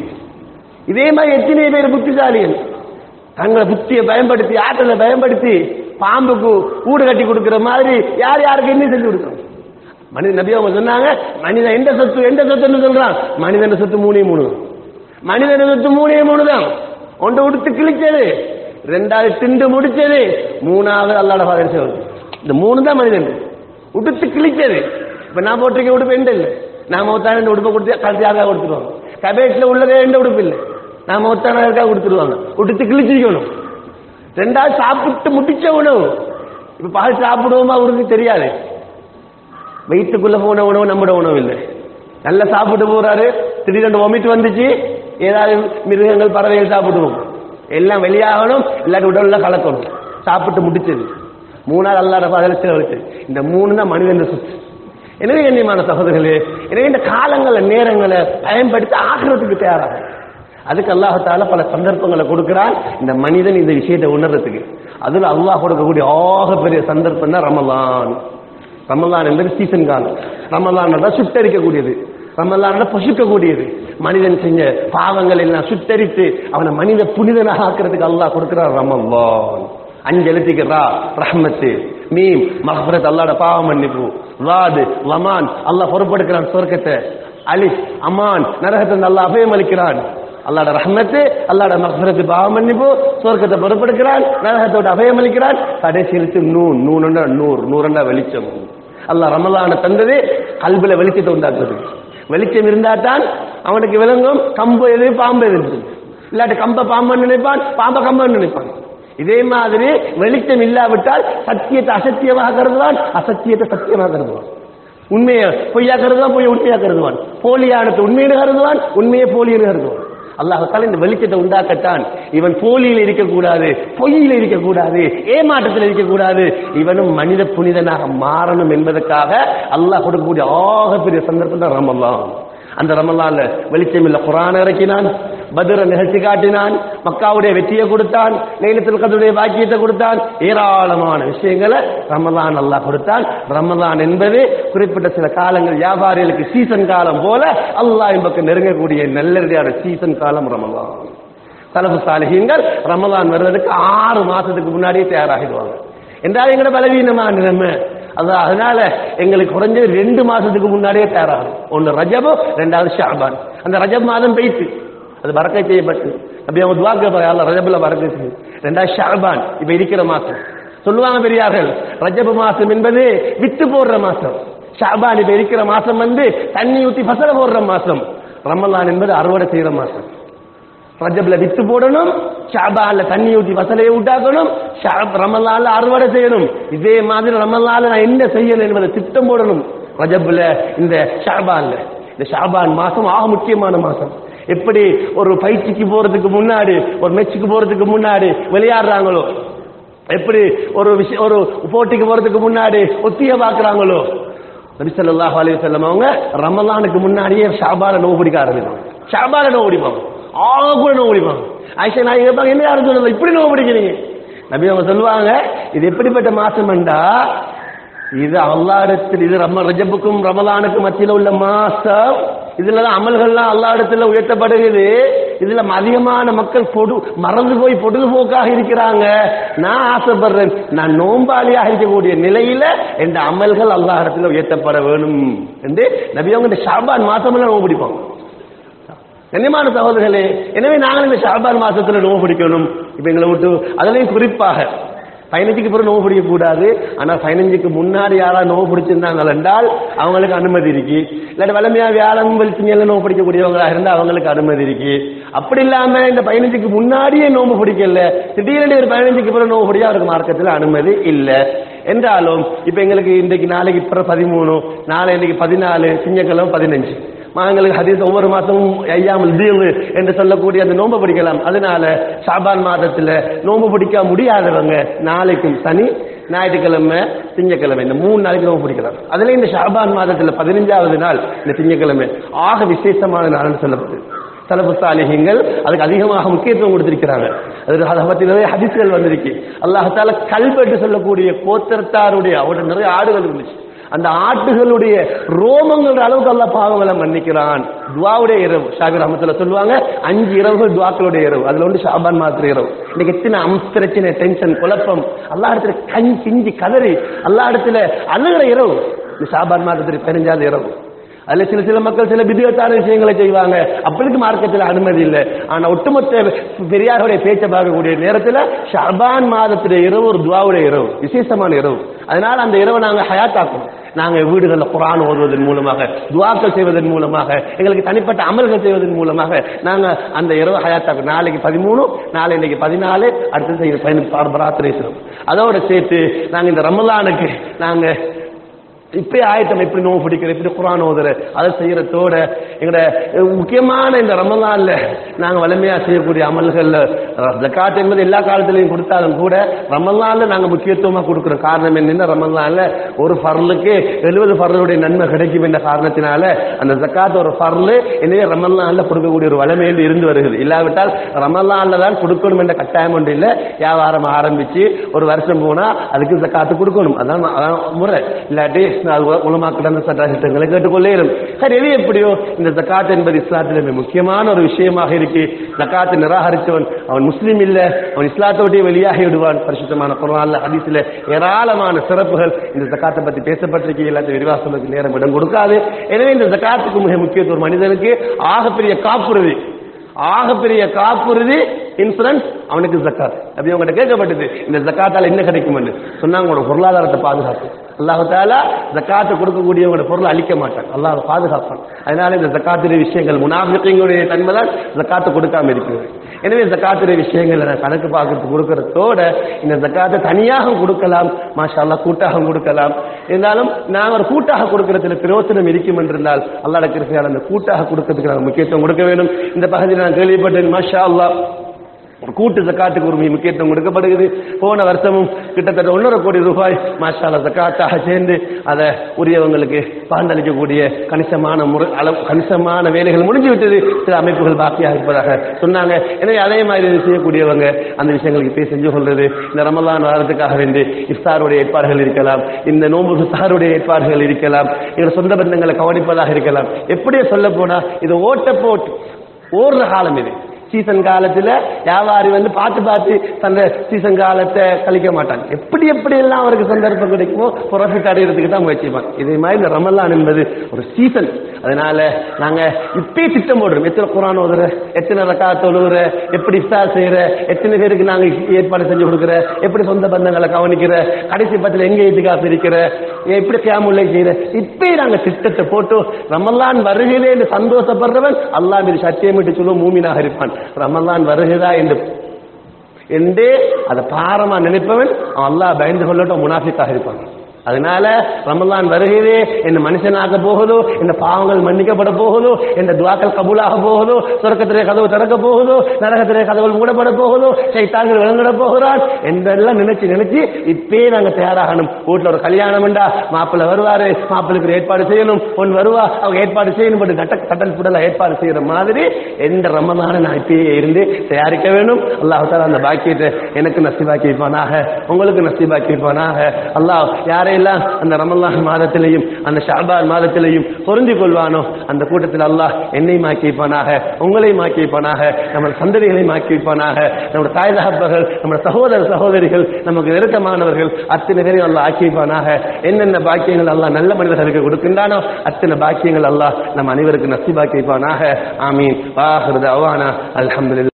இதே மாதிரி எத்தனை பேர் புத்திசாலிகள் தங்களை புத்தியை பயன்படுத்தி ஆற்றலை பயன்படுத்தி பாம்புக்கு ஊடு கட்டி கொடுக்கிற மாதிரி யார் யாருக்கு என்ன செஞ்சு கொடுக்கணும் மனித நபி அவங்க சொன்னாங்க மனிதன் எந்த சொத்து எந்த சொத்துன்னு சொல்றான் மனிதன் சொத்து மூணே மூணு மனிதன் சொத்து மூணே மூணு தான் ஒன்று உடுத்து கிழிச்சது ரெண்டாவது திண்டு முடிச்சது மூணாவது அல்லாட பாதம் செய்வது இந்த மூணு தான் மனிதன் உடுத்து கிழிச்சது இப்ப நான் போட்டிருக்க உடுப்பு எந்த இல்லை நான் மொத்தான இந்த உடுப்பை கொடுத்து கடைசி யாருக்கா கொடுத்துருவாங்க கபேட்ல உள்ளதே எந்த உடுப்பு இல்லை நான் மொத்தான யாருக்கா கொடுத்துருவாங்க உடுத்து கிழிச்சிக்கணும் ரெண்டாவது சாப்பிட்டு முடிச்ச உணவு இப்ப பால் சாப்பிடுவோமா அவருக்கு தெரியாது வயிற்றுக்குள்ள போன உணவு நம்மட உணவு இல்லை நல்லா சாப்பிட்டு போறாரு திடீரென்று வொமிட் வந்துச்சு ஏதாவது மிருகங்கள் பறவைகள் சாப்பிடுவோம் எல்லாம் வெளியாகணும் இல்லாட்டி உடல்ல கலக்கணும் சாப்பிட்டு முடிச்சது மூணாவது அல்லாத பாதையில் செலவழிச்சு இந்த மூணு தான் மனிதன் சுத்து எனவே கண்ணியமான சகோதரர்களே எனவே இந்த காலங்களை நேரங்களை பயன்படுத்தி ஆகிறதுக்கு தயாராகும் அதுக்கு அல்லாஹால பல சந்தர்ப்பங்களை கொடுக்கிறான் இந்த மனிதன் இந்த விஷயத்தை உணர்றதுக்கு அதுல அல்லாஹ் கொடுக்கக்கூடிய ஆக பெரிய சந்தர்ப்பம் தான் ரமலான் ரமலான் என்பது சீசன் காலம் ரமலான் தான் சுட்டரிக்கக்கூடியது ரமலான் பசுக்கக்கூடியது மனிதன் செஞ்ச பாவங்கள் எல்லாம் சுட்டரித்து அவனை மனித புனிதனாக ஆக்கிறதுக்கு அல்லாஹ் கொடுக்கிறார் ரமலான் அஞ்சு எழுத்திக்கிறா ரஹ்மத்து மீம் மஹ்பரத் அல்லாட பாவம் மன்னிப்பு வாது லமான் அல்லாஹ் பொறுப்படுக்கிறான் சொர்க்கத்தை அலிஃப் அமான் நரகத்தை அல்லாஹ் அபயம் அளிக்கிறான் அல்லாட ரஹ்மத்து அல்லாட மகரத்து பாவம் மன்னிப்பு சொர்க்கத்தை பொறுப்படுக்கிறான் நரகத்தோட அபயம் அளிக்கிறான் கடைசியிலுக்கு நூன் நூறுண்டா நூறு நூறுண்டா வெளிச்சம் அல்லாஹ் ரமலான தந்தது கல்வில வெளிச்சத்தை உண்டாக்குறது வெளிச்சம் இருந்தா தான் அவனுக்கு விளங்கும் கம்பு எது பாம்பு எது இல்லாட்டி கம்ப பாம்பு நினைப்பான் பாம்ப கம்பு நினைப்பான் இதே மாதிரி வெளிச்சம் இல்லாவிட்டால் சத்தியத்தை அசத்தியமாக கருதுவான் அசத்தியத்தை சத்தியமாக கருதுவான் உண்மையை பொய்யா கருதுவான் பொய்யை உண்மையா கருதுவான் போலியானது உண்மையினு கருதுவான் உண்மையை போலியனு கருதுவான் அல்லாஹால இந்த வெளிச்சத்தை உண்டாக்கத்தான் இவன் போலியில் இருக்கக்கூடாது பொய்யில் இருக்கக்கூடாது ஏமாற்றத்தில் இருக்கக்கூடாது இவனும் மனித புனிதனாக மாறணும் என்பதற்காக அல்லாஹ் கொடுக்கக்கூடிய ஆகப்பெரிய சந்தர்ப்பம் தான் ரமலான் அந்த ரமலான்ல வெளிச்சம் இல்ல குரான் இறக்கினான் பத்ர நிகழ்ச்சி காட்டினான் மக்காவுடைய வெற்றியை கொடுத்தான் லைலத்துல் கதருடைய பாக்கியத்தை கொடுத்தான் ஏராளமான விஷயங்களை ரமலான் அல்லாஹ் கொடுத்தான் ரமலான் என்பது குறிப்பிட்ட சில காலங்கள் வியாபாரிகளுக்கு சீசன் காலம் போல அல்லாஹ் பக்கம் நெருங்கக்கூடிய நல்லடியான சீசன் காலம் ரமலான் தலப்பு சாலிகங்கள் ரமலான் வருவதற்கு ஆறு மாசத்துக்கு முன்னாடியே தயாராகிடுவாங்க என்றால் எங்களோட பலவீனமான நிலைமை அதான் அதனால எங்களுக்கு குறைஞ்சது ரெண்டு மாசத்துக்கு முன்னாடியே தயாராகும் ஒன்னு ரஜபு ரெண்டாவது ஷாபான் அந்த ரஜப் மாதம் பெய்த்து அது பறக்கை செய்யப்பட்டு அப்படி அவங்க துவாக்க அல்ல ரஜபுல பறக்கை செய்யும் ரெண்டாவது ஷாபான் இப்ப இருக்கிற மாசம் சொல்லுவாங்க பெரியார்கள் ரஜபு மாசம் என்பது வித்து போடுற மாசம் ஷாபான் இப்ப இருக்கிற மாசம் வந்து தண்ணி ஊத்தி பசல போடுற மாசம் ரமலான் என்பது அறுவடை செய்யற மாசம் ரஜப்ல வித்து போடணும் ஷாபான்ல தண்ணி ஊத்தி வசலையை உண்டாக்கணும் ஷாப் ரமலான்ல அறுவடை செய்யணும் இதே மாதிரி ரமலான்ல நான் என்ன செய்யணும் என்பதை திட்டம் போடணும் ரஜப்ல இந்த ஷாபான்ல இந்த ஷாபான் மாசம் ஆக முக்கியமான மாசம் எப்படி ஒரு பயிற்சிக்கு போறதுக்கு முன்னாடி ஒரு மெச்சுக்கு போறதுக்கு முன்னாடி விளையாடுறாங்களோ எப்படி ஒரு விஷயம் ஒரு போட்டிக்கு போறதுக்கு முன்னாடி ஒத்திய பாக்குறாங்களோ நபி ஸல்லல்லாஹு அலைஹி வஸல்லம் அவங்க ரமலானுக்கு முன்னாடியே ஷாபான நோவு பிடிக்க ஆரம்பிப்பாங்க ஷாபான நோவு பிடிப்பாங்க ஆக கூட நோவு பிடிப்பாங்க ஆயிஷா நான் கேட்பாங்க என்ன யாரும் சொல்லல இப்படி நோவு பிடிக்கிறீங்க நபி அவங்க சொல்லுவாங்க இது எப்படிப்பட்ட மாசம்டா இது அல்லாடத்தில் இது ரம ரஜபுக்கும் ரமலானுக்கும் மத்தியில் உள்ள மாசம் இதுலதான் அமல்கள்லாம் அல்லாடத்துல உயர்த்தப்படுகிறது இதுல அதிகமான மக்கள் பொடு மறந்து போய் பொழுதுபோக்காக இருக்கிறாங்க நான் ஆசைப்படுறேன் நான் நோம்பாளியாக இருக்கக்கூடிய நிலையில இந்த அமல்கள் அல்லாஹிடத்துல உயர்த்தப்பட வேணும் என்று நபி அவங்க இந்த ஷாபான் மாசமெல்லாம் நோவு பிடிப்பாங்க கண்ணியமான சகோதரர்களே எனவே நாங்கள் இந்த ஷாபான் மாசத்துல நோவு பிடிக்கணும் இப்ப எங்களை விட்டு அதுலயும் குறிப்பாக பதினஞ்சுக்கு பிறகு நோவு பிடிக்க கூடாது ஆனா பதினஞ்சுக்கு முன்னாடி யாராவது நோவு பிடிச்சிருந்தாங்க என்றால் அவங்களுக்கு அனுமதி இருக்கு இல்லாட்டி வளமையா வியாழன் வெளிச்சங்கள்ல நோவு பிடிக்கக்கூடியவங்களா இருந்தா அவங்களுக்கு அனுமதி இருக்கு அப்படி இல்லாம இந்த பதினஞ்சுக்கு முன்னாடியே நோம்பு பிடிக்கல திடீர்னு ஒரு பதினஞ்சுக்கு பிறகு நோவு பிடிக்க அவருக்கு மார்க்கத்தில் அனுமதி இல்ல என்றாலும் இப்ப எங்களுக்கு இன்றைக்கு நாளைக்கு பிற பதிமூணு நாளை இன்னைக்கு பதினாலு திங்கக்கிழமை பதினஞ்சு எங்களுக்கு ஹதீஸ் ஒவ்வொரு மாசமும் ஐயாமல் தீவு என்று சொல்லக்கூடிய அந்த நோன்பு பிடிக்கலாம் அதனால ஷாபான் மாதத்துல நோன்பு பிடிக்க முடியாதவங்க நாளைக்கும் சனி ஞாயிற்றுக்கிழமை திங்கக்கிழமை இந்த மூணு நாளைக்கு நோன்பு பிடிக்கலாம் அதுல இந்த ஷாபான் மாதத்துல பதினஞ்சாவது நாள் இந்த திங்கக்கிழமை ஆக விசேஷமான நாள்னு சொல்லப்படுது தலப்பு சாலிகங்கள் அதுக்கு அதிகமாக முக்கியத்துவம் கொடுத்திருக்கிறாங்க அது அதை பத்தி நிறைய ஹதீஸ்கள் வந்திருக்கு அல்லாஹால கல்பு என்று சொல்லக்கூடிய கோத்திரத்தாருடைய அவருடைய நிறைய ஆடுகள் இருந்துச்சு அந்த ஆட்டுகளுடைய ரோமங்கள் அளவுக்கு அல்ல பாவங்களை மன்னிக்கிறான் துவாவுடைய இரவு ஷாகர் அஹமத்துல சொல்லுவாங்க அஞ்சு இரவுகள் துவாக்களுடைய இரவு அதுல ஒன்று ஷாபான் மாத்திர இரவு இன்னைக்கு எத்தனை அம்சரச்சின டென்ஷன் குழப்பம் அல்லா இடத்துல கண் கிஞ்சி கதறி அல்லா இடத்துல அழுகிற இரவு இந்த ஷாபான் மாதத்திற்கு பெருஞ்சாத இரவு அதுல சில சில மக்கள் சில விதிவத்தான விஷயங்களை செய்வாங்க அப்பளுக்கு மார்க்கத்தில் அனுமதி இல்லை ஆனா ஒட்டுமொத்த பெரியாருடைய பேச்சை பார்க்கக்கூடிய நேரத்தில் ஷாபான் மாதத்துடைய இரவு ஒரு துவாவுடைய இரவு விசேஷமான இரவு அதனால அந்த இரவை நாங்க ஹயாத்தாக்கணும் நாங்க வீடுகளில் குரான் ஓதுவதன் மூலமாக துவாக்கள் செய்வதன் மூலமாக எங்களுக்கு தனிப்பட்ட அமல்கள் செய்வதன் மூலமாக நாங்க அந்த இரவு ஹயாத்தாக்கணும் நாளைக்கு பதிமூணு நாளை இன்னைக்கு பதினாலு அடுத்தது பதினெட்டு பராத்திரை அதோட சேர்த்து நாங்க இந்த ரமலானுக்கு நாங்க இப்பயே ஆயத்தம் எப்படி நோவு பிடிக்கிற எப்படி குரான் ஓதுற அதை செய்யறதோட எங்களோட முக்கியமான இந்த ரமலான்ல நாங்க வலிமையா செய்யக்கூடிய அமல்கள்ல ஜக்காத் என்பது எல்லா காலத்திலையும் கொடுத்தாலும் கூட ரமலான்ல நாங்க முக்கியத்துவமா கொடுக்கிறோம் காரணம் என்னன்னா ரமலான்ல ஒரு ஃபர்லுக்கு எழுபது ஃபர்லுடைய நன்மை கிடைக்கும் என்ற காரணத்தினால அந்த ஜக்காத் ஒரு ஃபர்லு எனவே ரமலான்ல கொடுக்கக்கூடிய ஒரு வலிமையில் இருந்து வருகிறது இல்லாவிட்டால் ரமலான்ல தான் கொடுக்கணும் என்ற கட்டாயம் ஒன்று இல்லை வியாபாரம் ஆரம்பிச்சு ஒரு வருஷம் போனா அதுக்கு ஜக்காத்து கொடுக்கணும் அதான் அதான் முறை இல்லாட்டி அது உலமாக்கிட்ட சட்ட திட்டங்களை கேட்டுக்கொள்ளேரும் சரி எது எப்படியோ இந்த ஜக்காத் என்பது இஸ்லாத்தில் மிக முக்கியமான ஒரு விஷயமாக இருக்கு ஜக்காத்தை நிராகரித்தவன் அவன் முஸ்லீம் இல்ல அவன் இஸ்லாத்தை விட்டே வெளியாகி விடுவான் பரிசுத்தமான குரான்ல ஹதீஸ்ல ஏராளமான சிறப்புகள் இந்த ஜக்காத்தை பத்தி பேசப்பட்டிருக்கு எல்லாத்தையும் விரிவாசலுக்கு நேரம் இடம் கொடுக்காது எனவே இந்த ஜக்காத்துக்கு மிக முக்கியத்துவம் மனிதனுக்கு ஆகப்பெரிய காப்புறுதி ஆகப்பெரிய காப்புறுதி இன்சூரன்ஸ் அவனுக்கு ஜக்காத் அப்படி அவங்ககிட்ட கேட்கப்பட்டது இந்த ஜக்காத்தால என்ன கிடைக்கும் சொன்னாங்க உங்களோட பொருளாதாரத்தை பாதுகாப்பு அல்லாஹால ஜக்காத்தை கொடுக்கக்கூடியவங்களோட பொருளை அழிக்க மாட்டான் அல்லாஹ் பாதுகாப்பான் அதனால இந்த ஜக்காத்துடைய விஷயங்கள் முனாஃபிகளுடைய தன்மை தான் ஜக்காத்தை கொடுக்காம இருக்கிறது எனவே ஜக்காத்துடைய விஷயங்களை நான் கணக்கு பார்க்கறது கொடுக்கறதோட இந்த ஜக்காத்தை தனியாக கொடுக்கலாம் மாஷா அல்லா கூட்டாக கொடுக்கலாம் இருந்தாலும் நான் ஒரு கூட்டாக கொடுக்கறதுல பிரயோசனம் இருக்கும் என்றிருந்தால் அல்லாட கிருப்பையால் அந்த கூட்டாக கொடுக்கறதுக்கு நாங்கள் முக்கியத்துவம் கொடுக்க வேண்டும் இந்த பகுதியில் நான் கேள்விப்பட்டேன் மாஷா அல்லா ஒரு கூட்டு ஜக்காத்துக்கு ஒரு முக்கியத்துவம் கொடுக்கப்படுகிறது போன வருஷமும் கிட்டத்தட்ட ஒன்றரை கோடி ரூபாய் மாஷால ஜக்காத்தாக சேர்ந்து அதை உரியவங்களுக்கு பகிர்ந்தளிக்கக்கூடிய கணிசமான முறை அளவு கணிசமான வேலைகள் முடிஞ்சு விட்டது சில அமைப்புகள் பாக்கியாக இருப்பதாக சொன்னாங்க எனவே அதே மாதிரி இது செய்யக்கூடியவங்க அந்த விஷயங்களுக்கு போய் செஞ்சு கொள்றது இந்த ரமலான் வாரத்துக்காக வேண்டி இஃப்தாருடைய ஏற்பாடுகள் இருக்கலாம் இந்த நோன்பு இஃப்தாருடைய ஏற்பாடுகள் இருக்கலாம் எங்களோட சொந்த பந்தங்களை கவனிப்பதாக இருக்கலாம் எப்படியே சொல்ல போனா இது ஓட்ட போட்டு ஓடுற காலம் இது சீசன் காலத்துல வியாபாரி வந்து பார்த்து பார்த்து தந்த சீசன் காலத்தை கழிக்க மாட்டாங்க எப்படி எப்படி எல்லாம் அவருக்கு சந்தர்ப்பம் கிடைக்குமோ ப்ராஃபிட் அடைகிறதுக்கு தான் முயற்சிப்பாங்க இதே மாதிரி இந்த ரமலான் என்பது ஒரு சீசன் அதனால நாங்க இப்பயே திட்டம் போடுறோம் எத்தனை குரான் ஓதுற எத்தனை ரக்கா தொழுகிற எப்படி இஃப்தார் செய்யற எத்தனை பேருக்கு நாங்க ஏற்பாடு செஞ்சு கொடுக்குற எப்படி சொந்த பந்தங்களை கவனிக்கிற கடைசி பத்துல எங்க எதுக்காக இருக்கிற எப்படி கேமுல்லை செய்யற இப்பயே நாங்க திட்டத்தை போட்டு ரமலான் வருகிறே என்று சந்தோஷப்படுறவன் அல்லாஹ் மீது சத்தியமிட்டு சொல்லுவோம் மூமினாக இருப்பான் ரமலான் வருகிறதா என்று என்று அதை பாரமா நினைப்பவன் அவன் அல்லாஹ் பயந்து கொள்ளட்டும் முனாஃபிக்காக இருப்பான் அதனால ரமலான் வருகிறே என்ன மனுஷனாக போகுதோ இந்த பாவங்கள் மன்னிக்கப்பட போகுதோ இந்த துவாக்கள் கபூலாக போகுதோ சொர்க்கத்திலே கதவு திறக்க போகுதோ நரகத்திலே கதவுகள் மூடப்பட போகுதோ சைத்தான்கள் விளங்கிட போகிறான் என்றெல்லாம் நினைச்சு நினைச்சு இப்பே நாங்க தயாராகணும் வீட்டுல ஒரு கல்யாணம் உண்டா மாப்பிள்ளை வருவாரு மாப்பிள்ளைக்கு ஏற்பாடு செய்யணும் பொன் வருவா அவங்க ஏற்பாடு செய்யணும் பட் கட்ட கட்டல் புடல ஏற்பாடு செய்யற மாதிரி எந்த ரமலான நான் இப்பயே இருந்து தயாரிக்க வேணும் அல்லாஹால அந்த பாக்கியத்தை எனக்கு நசிபாக்கி வைப்பானாக உங்களுக்கு நசிபாக்கி வைப்பானாக அல்லாஹ் யாரையெல்லாம் அந்த ரமலான் மாதத்திலையும் அந்த ஷாபான் மாதத்திலையும் பொருந்தி கொள்வானோ அந்த கூட்டத்தில் அல்லாஹ் என்னை மாக்கி வைப்பானாக உங்களை மாக்கி வைப்பானாக நம்ம சந்ததிகளை மாக்கி வைப்பானாக நம்முடைய தாய் தகப்பர்கள் நம்முடைய சகோதர சகோதரிகள் நமக்கு நெருக்கமானவர்கள் அத்தனை பேரையும் அல்லாஹ் ஆக்கி வைப்பானாக என்னென்ன பாக்கியங்கள் அல்லாஹ் நல்ல மனிதர்களுக்கு கொடுக்கின்றானோ அத்தனை பாக்கியங்கள் அல்லாஹ் நம்ம அனைவருக்கு நசிபாக்கி வைப்பானாக ஆமீன் வாஹிருத அவானா அல்ஹம்துலில்லாஹ்